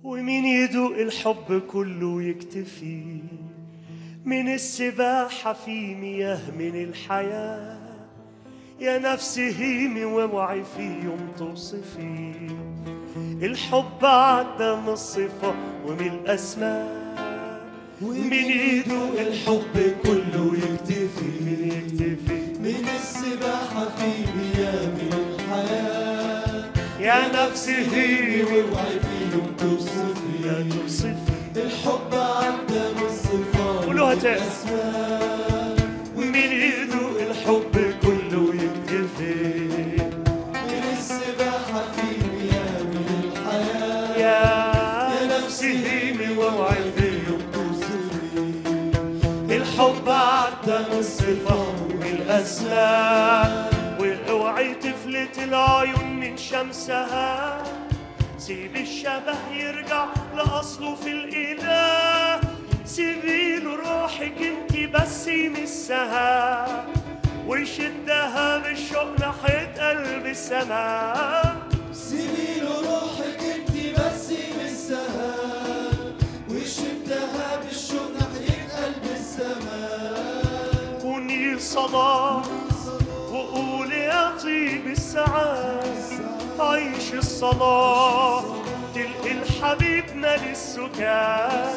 ومين يدوق الحب كله يكتفي من السباحة في مياه من الحياة يا نفسي هيمي واوعي في يوم توصفي الحب عدى من الصفة ومن الأسماء من يدوق الحب كله يكتفي من يكتفي من السباحة في مياه الحياة يا نفسي هيمي اوعي في يوم لا توصفي توصفي الحب عدى من صفات قولوها تاني. أسماء من يدوق الحب كله يكتفي من السباحة في مياه الحياة يا يا نفسي هيمي واوعي في يوم توصفي الحب عدى من الصفة والأسماء واوعي تفلت العيون من شمسها سيب الشبه يرجع لأصله في الإله سيبي له روحك انت بس يمسها ويشدها بالشوق ناحية قلب السماء سيبي له روحك انت بس يمسها ويشدها بالشوق ناحية قلب السماء كوني صلاة وقولي يا طيب السعاد عيش الصلاة تلقي الحبيب مال السكات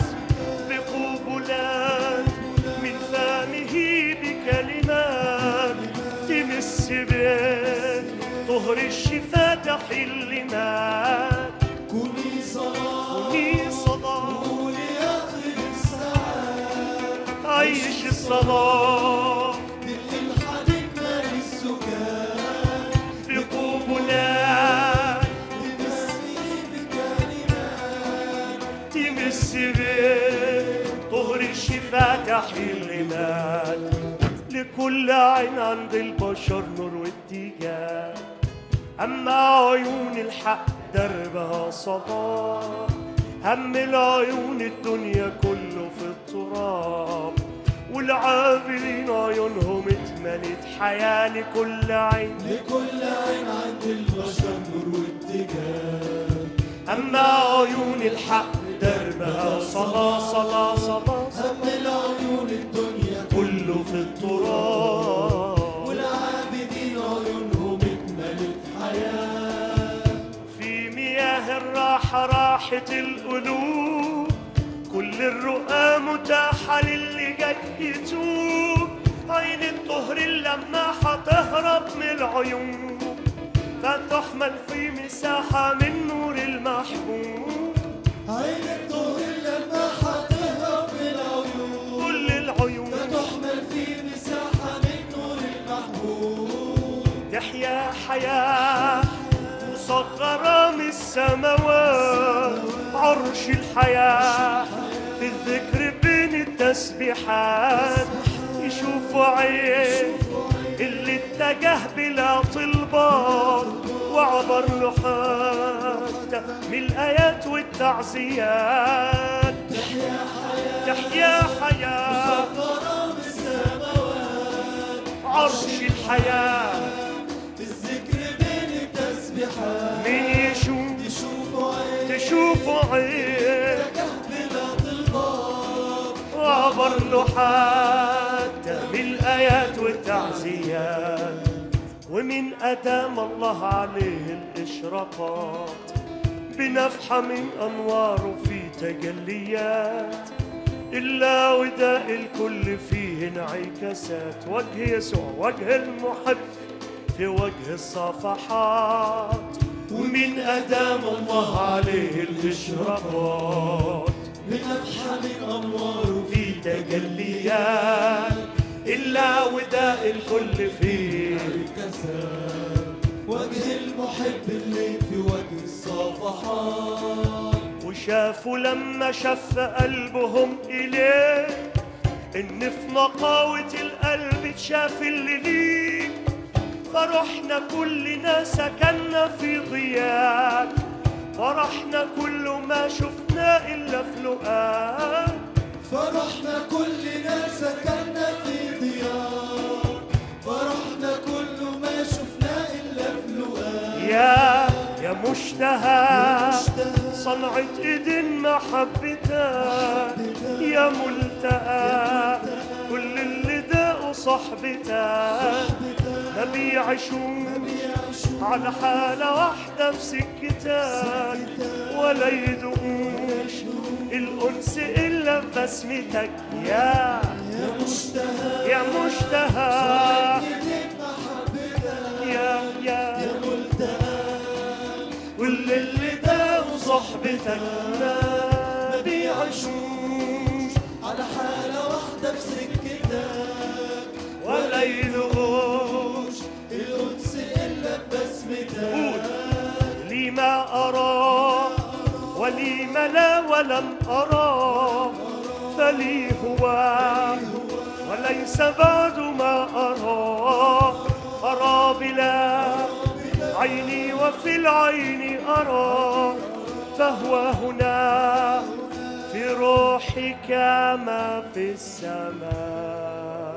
بقبلات من فمه بكلمات تمس بيت طهر الشفا تحل مات كوني صلاة كوني صلاة قولي يا طيب السعاد عيش الصلاة تلقي الحبيب مال السكات بقبلات تمسني بكلمات تمس بيه طهر الشفا تحيل مات لكل عين عند البشر نور واتجاه أما عيون الحق دربها صباح هم العيون الدنيا كله في التراب والعابرين عيونهم اتملت حياة لكل عين لكل عين عند البشر نور واتجاه أما عيون الحق دربها صلاة صلاة صلاة هم العيون الدنيا كله في التراب والعابدين عيونهم اتملت حياة في مياه الراحة راحة القلوب كل الرؤى متاحة للي جاي يتوب عين الطهر لما هتهرب من العيون فتحمل في مساحة من نور المحبوب عين الطهر لما هتهرب من العيون كل العيون فتحمل في مساحة من نور المحبوب تحيا حياة مصغرة من السماوات عرش الحياة في الذكر بين التسبيحات يشوفوا عين اللي اتجه بلا طلبات وعبر له حتى من الآيات والتعزيات تحيا حياة تحيا حياة غرام السماوات عرش الحياة في الذكر بين التسبيحات من يشوف تشوفوا عين تشوفوا عين بلا طلبات وعبر له حتى من الآيات والتعزيات ومن أدام الله عليه الإشراقات بنفحة من أنواره في تجليات إلا وداء الكل فيه انعكاسات وجه يسوع وجه المحب في وجه الصفحات ومن أدام الله عليه الإشراقات بنفحة من أنواره في تجليات إلا وداء الكل فيه كسر وجه المحب اللي في وجه الصفحات وشافوا لما شف قلبهم إليه إن في نقاوة القلب اتشاف اللي ليه فرحنا كلنا سكننا في ضياء فرحنا كل ما شفنا إلا في لقاء فرحنا كلنا سكننا في ضياء فرحنا كل ما شفنا إلا في لقاء يا يا مشتهى مشتهى صنعة ايد محبتك يا ملتقى كل اللي داقوا صحبتك ما بيعيشون على حالة واحدة في سكتك ولا يدوقوش الأنس إلا ببسمتك يا يا مشتهى يا مشتهى ايديك محبتك يا يا يا ملتقى كل اللي داقوا صحبتك ما بيعيشوش على حالة واحدة في سكتك ولا يدوقوش القدس إلا ببسمتك لي ما أرى ولي ما لا ولم أرى فلي هو وليس بعد ما أرى أرى بلا عيني وفي العين أرى فهو هنا في روحي كما في السماء